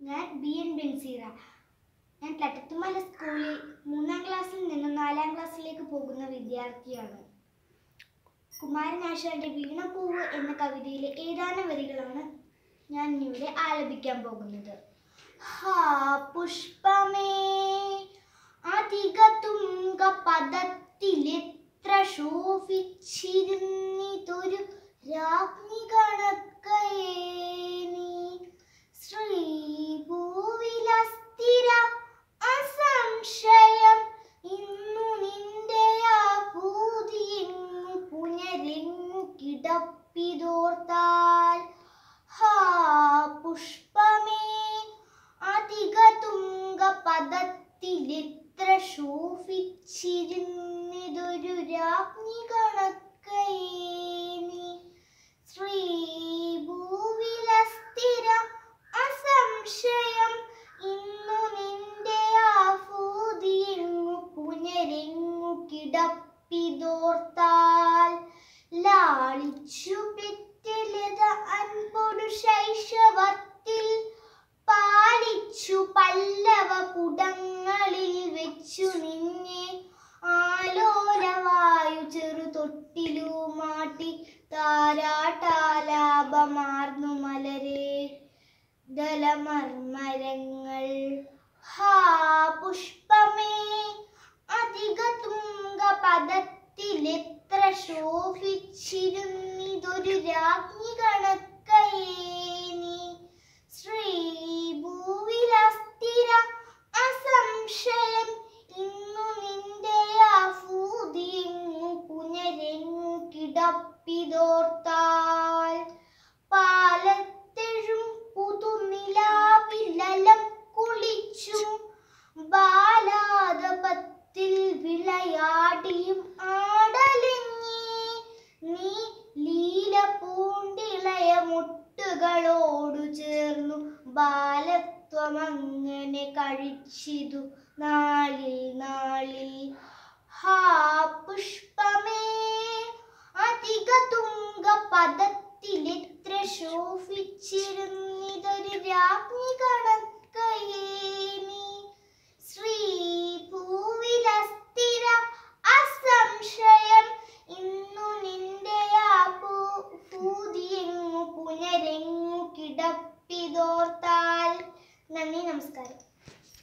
ഞാൻ B N Benseera ഞാൻ തട്ടത്തുമല സ്കൂളിൽ മൂന്നാം ക്ലാസ്സിൽ നിന്ന് നാലാം ക്ലാസ്സിലേക്ക് പോകുന്ന വിദ്യാർത്ഥിയാണ് കുമാരനാശാന്റെ വീണപൂവ് എന്ന കവിതയിലെ ഏതാനും വരികളാണ് ഞാൻ ഇവിടെ ആലപിക്കാൻ പോകുന്നത് ഹാ പുഷ്പമേ അധിക തുങ്ക പദത്തിലെത്ര ശോഭിച്ചിരുന്നിതൊരു രാജ്ഞി കണക്കയേ നീ ശ്രീഭൂവിലസ്ഥിര അസംശയം ഇന്നു നിന്റെ ആ ഭൂതിയെങ്ങു പുനരെങ്ങു കിടപ്പിതോർത്താൽ ഹാ പുഷ്പമേ അധിക തുങ്ക പദത്തിലെത്ര ശോഭിച്ചിരുന്നിതൊരു രാജ്ഞി കണക്കയേ നീ ശ്രീഭൂവിലസ്ഥിര അസംശയം ഇന്നു നിന്റെ ആഭൂതിയെങ്ങു പുനരെങ്ങു കിടപ്പിതോർത്താൽ ലാളിച്ചു പെറ്റലത അൻപൊടു ശൈശവത്തിൽ പാലിച്ചു പല്ലവ പുടങ്ങളിൽ വെച്ചു നിന്നെ ആലോലവായു ചെറു തൊട്ടിലു മാട്ടി താരാട്ടാലാപമാർന്നു മലരെ ദലമർമരങ്ങൾ ഹാ പുഷ്പമേ അധിക തുങ്ക പദത്തിലെത്ര ശോഭിച്ചിരുന്നിതൊരു രാജ്ഞി കണക്കയേ നീ ശ്രീഭൂവിലസ്ഥിര അസംശയം ഇന്നു നിന്റെ ആഫൂതിയെങ്ങു പുനരെങ്ങു കിടപ്പിതോർത്താൽ പാലത്തെഴും പുതുനിലാവിലലം കുളിച്ചും ബാലാതപത്തിൽ വിളയാടിയും ആടലിങ്ങി നീ ലീല പൂണ്ടിളയ മുട്ടുകളോടു ചേർന്നു ബാലത്വമങ്ങനെ കഴിച്ചിതു നാളിൽ നാളിൽ ഹാ പുഷ്പമേ അധിക തുങ്ക പദത്തിലെത്ര ശോഭിച്ചിരുന്നിതൊരു രാജ്ഞി കണക്ക